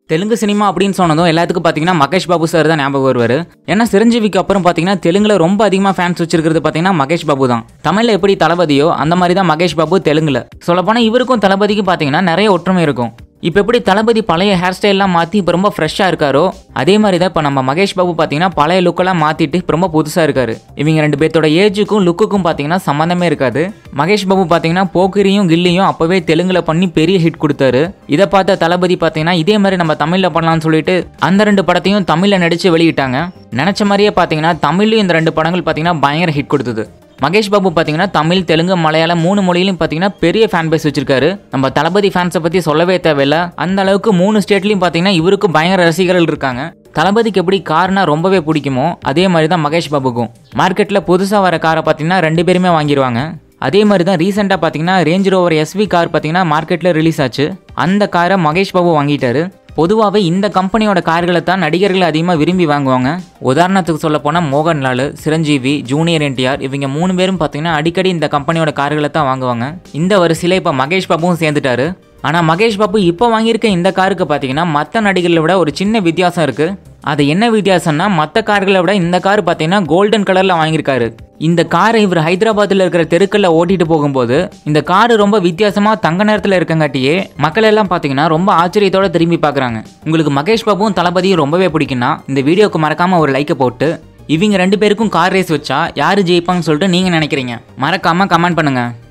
Telugu cinema அப்படின்னு சொன்னதும் எல்லாத்துக்கும் பார்த்தீங்கன்னா மகேஷ் பாபு சார் தான் ஞாபகம் வருவார் ஏன்னா சிரஞ்சீவிக்கு அப்புறம் பார்த்தீங்கன்னா தெலுங்குல ரொம்ப அதிகமாக ஃபேன்ஸ் வச்சிருக்கிறது பார்த்தீங்கன்னா மகேஷ் பாபு தான் தமிழில் எப்படி தளபதியோ அந்த மாதிரி தான் மகேஷ் பாபு தெலுங்குல சொல்லப்போனால் இவருக்கும் தளபதிக்கும் பார்த்தீங்கன்னா நிறைய ஒற்றுமை இருக்கும் இப்போ எப்படி தளபதி பழைய ஹேர் ஸ்டைல்லாம் மாற்றி இப்போ ரொம்ப ஃப்ரெஷ்ஷாக இருக்காரோ அதே மாதிரி தான் இப்போ நம்ம மகேஷ் பாபு பார்த்தீங்கன்னா பழைய லுக்கெல்லாம் மாற்றிட்டு இப்போ ரொம்ப புதுசாக இருக்காரு இவங்க ரெண்டு பேர்த்தோட ஏஜுக்கும் லுக்குக்கும் பார்த்தீங்கன்னா சம்மந்தமே இருக்காது மகேஷ் பாபு பார்த்தீங்கன்னா போக்கிரியும் கில்லியும் அப்போவே தெலுங்குல பண்ணி பெரிய ஹிட் கொடுத்தாரு இதை பார்த்த தளபதி பார்த்தீங்கன்னா இதே மாதிரி நம்ம தமிழில் பண்ணலாம்னு சொல்லிட்டு அந்த ரெண்டு படத்தையும் தமிழில் நடித்து வெளியிட்டாங்க நினச்ச மாதிரியே பார்த்தீங்கன்னா தமிழ்லையும் இந்த ரெண்டு படங்கள் பார்த்தீங்கன்னா பயங்கர ஹிட் கொடுத்தது மகேஷ் பாபு பார்த்தீங்கன்னா தமிழ் தெலுங்கு மலையாளம் மூணு மொழியிலும் பார்த்தீங்கன்னா பெரிய ஃபேன் பேஸ் வச்சிருக்காரு நம்ம தளபதி ஃபேன்ஸை பற்றி சொல்லவே தேவையில்ல அந்த அளவுக்கு மூணு ஸ்டேட்லையும் பார்த்தீங்கன்னா இவருக்கு பயங்கர ரசிகர்கள் இருக்காங்க தளபதிக்கு எப்படி கார்னா ரொம்பவே பிடிக்குமோ அதே மாதிரி தான் மகேஷ் பாபுக்கும் மார்க்கெட்டில் புதுசாக வர காரை பார்த்தீங்கன்னா ரெண்டு பேருமே வாங்கிடுவாங்க அதே மாதிரி தான் ரீசெண்டாக பார்த்தீங்கன்னா ரேஞ்ச் ரோவர் எஸ்வி கார் பார்த்தீங்கன்னா மார்க்கெட்டில் ரிலீஸ் ஆச்சு அந்த காரை மகேஷ் பாபு வாங்கிட்டாரு பொதுவாகவே இந்த கம்பெனியோட கார்களை தான் நடிகர்கள் அதிகமாக விரும்பி வாங்குவாங்க உதாரணத்துக்கு சொல்ல போனால் மோகன்லால் சிரஞ்சீவி ஜூனியர் என்டிஆர் இவங்க மூணு பேரும் பார்த்தீங்கன்னா அடிக்கடி இந்த கம்பெனியோட கார்களை தான் வாங்குவாங்க இந்த வரிசையில் இப்போ மகேஷ் பாபுவும் சேர்ந்துட்டாரு ஆனால் மகேஷ் பாபு இப்போ வாங்கியிருக்க இந்த காருக்கு பார்த்தீங்கன்னா மற்ற நடிகர்களை விட ஒரு சின்ன வித்தியாசம் இருக்குது அது என்ன வித்தியாசம்னா மற்ற கார்களை விட இந்த கார் பார்த்தீங்கன்னா கோல்டன் கலரில் வாங்கியிருக்காரு இந்த காரை இவர் ஹைதராபாத்தில் இருக்கிற தெருக்களில் ஓட்டிட்டு போகும்போது இந்த காரு ரொம்ப வித்தியாசமாக தங்க நேரத்தில் இருக்கங்காட்டியே மக்கள் எல்லாம் பார்த்தீங்கன்னா ரொம்ப ஆச்சரியத்தோட திரும்பி பார்க்குறாங்க உங்களுக்கு மகேஷ் பாபுவும் தளபதியும் ரொம்பவே பிடிக்கும்னா இந்த வீடியோக்கு மறக்காமல் ஒரு லைக்கை போட்டு இவங்க ரெண்டு பேருக்கும் கார் ரேஸ் வச்சா யார் ஜெயிப்பாங்கன்னு சொல்லிட்டு நீங்கள் நினைக்கிறீங்க மறக்காமல் கமெண்ட் பண்ணுங்கள்